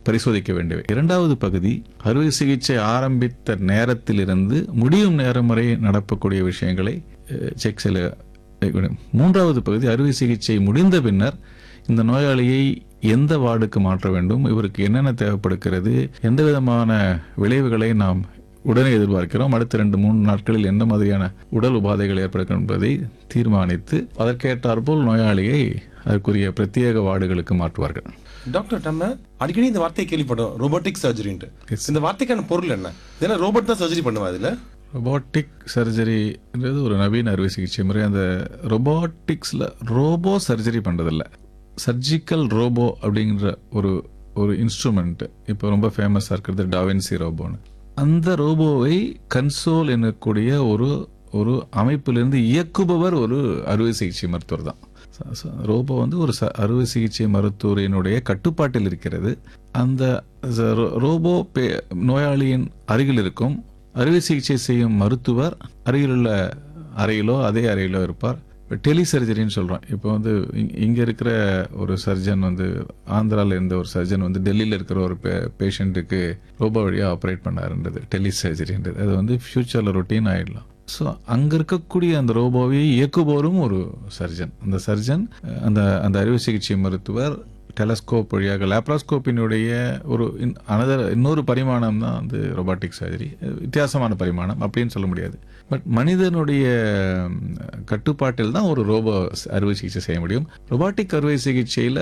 பரிசோதிக்க வேண்டியவை இரண்டாவது பகுதி அறுவை சிகிச்சை ஆரம்பித்த நேரத்திலிருந்து முடியும் நேரம் வரை நடக்கக்கூடிய விஷயங்களை செக் செய்ய வேண்டும். மூன்றாவது பகுதி அறுவை சிகிச்சை முடிந்த பின்னர் இந்த நோயாளியை எந்த வார்டுக்கு மாற்ற வேண்டும் இவருக்கு என்னென்ன தேவைப்படுகிறது எந்த விதமான விளைவுகளை நாம் உடனே எதிர்பார்க்கிறோம் அடுத்த ரெண்டு மூணு நாட்களில் எந்த மாதிரியான உடல் உபாதைகள் ஏற்படுக்கும் என்பதை தீர்மானித்து அதற்கேற்றாற்போல் நோயாளியை அதற்குரிய பிரத்யேக வார்டுகளுக்கு மாற்றுவார்கள் டாக்டர் நம்ம அடிக்கடி இந்த வார்த்தையை கேள்விப்படும் ரோபோட்டிக் சர்ஜரின்ட்டு இந்த வார்த்தைக்கான பொருள் என்ன ஏன்னா ரோபோட் தான் சர்ஜரி பண்ணுவா இதுல ரொபாட்டிக் சர்ஜரின்றது ஒரு நவீன அறுவை சிகிச்சை முறை அந்த ரொபாட்டிக்ஸில் ரோபோ சர்ஜரி பண்ணுறதில்ல சர்ஜிக்கல் ரோபோ அப்படிங்கிற ஒரு ஒரு இன்ஸ்ட்ருமெண்ட் இப்போ ரொம்ப ஃபேமஸாக இருக்கிறது டாவின்சி ரோபோன்னு அந்த ரோபோவை கன்சோல் எனக்கூடிய ஒரு ஒரு அமைப்பிலிருந்து இயக்குபவர் ஒரு அறுவை சிகிச்சை மருத்துவர் தான் ச- ச- ரோபோ வந்து ஒரு ச- அறுவை சிகிச்சை மருத்துவரினுடைய கட்டுப்பாட்டில் இருக்கிறது அந்த ச- ரோ- ரோபோ பே- நோயாளியின் அருகில் இருக்கும் அறுவை சிகிச்சை செய்யும் மருத்துவர் அருகிலுள்ள அறையிலோ அதே அறையிலோ இருப்பார் டெலி சர்ஜரின்னு சொல்கிறோம் இப்போ வந்து இங்கே இருக்கிற ஒரு சர்ஜன் வந்து ஆந்திராவில் இருந்த ஒரு சர்ஜன் வந்து டெல்லியில் இருக்கிற ஒரு பேஷண்ட்டுக்கு ரோபோ வழியாக ஆப்ரேட் பண்ணாருன்றது டெலி சர்ஜரின்றது அது வந்து ஃப்யூச்சரில் ரொட்டீன் ஆயிடலாம் ஸோ அங்கே இருக்கக்கூடிய அந்த ரோபோவை இயக்குபவரும் ஒரு சர்ஜன் அந்த சர்ஜன் அஹ், அந்த அந்த அறுவை சிகிச்சை மருத்துவர் டெலஸ்கோப் வழியாக லேப்ராஸ்கோப்பினுடைய ஒரு அனதர் இன்னொரு பரிமாணம் தான் வந்து ரொபாட்டிக் சர்ஜரி வித்தியாசமான பரிமாணம் அப்படின்னு சொல்ல முடியாது பட் மனிதனுடைய ம், கட்டுப்பாட்டில் தான் ஒரு ரோபோ ஸ்- அறுவை சிகிச்சை செய்ய முடியும் ரொபாட்டிக் அறுவை சிகிச்சையில்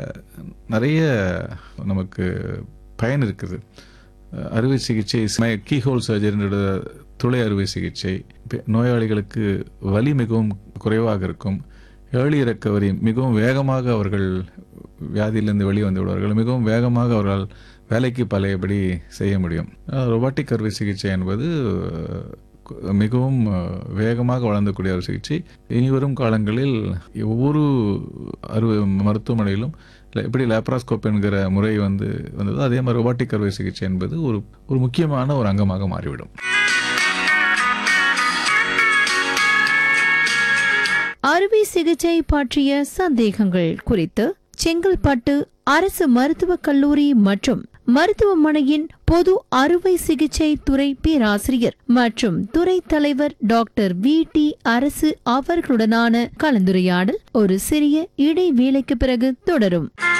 நிறைய நமக்கு பயன் இருக்குது அஹ், அறுவை சிகிச்சை கீஹோல் சர்ஜரின்ற துளை அறுவை சிகிச்சை பெ- நோயாளிகளுக்கு வலி மிகவும் குறைவாக இருக்கும் ஏர்லி ரெக்கவரி மிகவும் வேகமாக அவர்கள் வியாதியிலிருந்து வெளியே வந்து விடுவார்கள் மிகவும் வேகமாக அவர்களால் வேலைக்கு பழையபடி செய்ய முடியும் ரொபாட்டிக் அறுவை சிகிச்சை என்பது அஹ், கு- மிகவும் அஹ், வேகமாக வளர்ந்தக்கூடிய ஒரு சிகிச்சை இனிவரும் காலங்களில் ஒவ்வொரு அறுவை மருத்துவமனையிலும் ல- எப்படி லேப்ராஸ்கோப் என்கிற முறை வந்து வந்ததோ அதே மாதிரி ரொபாட்டிக் அறுவை சிகிச்சை என்பது ஒரு ஒரு முக்கியமான ஒரு அங்கமாக மாறிவிடும் அறுவை சிகிச்சை பற்றிய சந்தேகங்கள் குறித்து செங்கல்பட்டு அரசு மருத்துவக் கல்லூரி மற்றும் மருத்துவமனையின் பொது அறுவை சிகிச்சை துறை பேராசிரியர் மற்றும் துறை தலைவர் டாக்டர் வி டி அரசு அவர்களுடனான கலந்துரையாடல் ஒரு சிறிய இடைவேளைக்கு பிறகு தொடரும்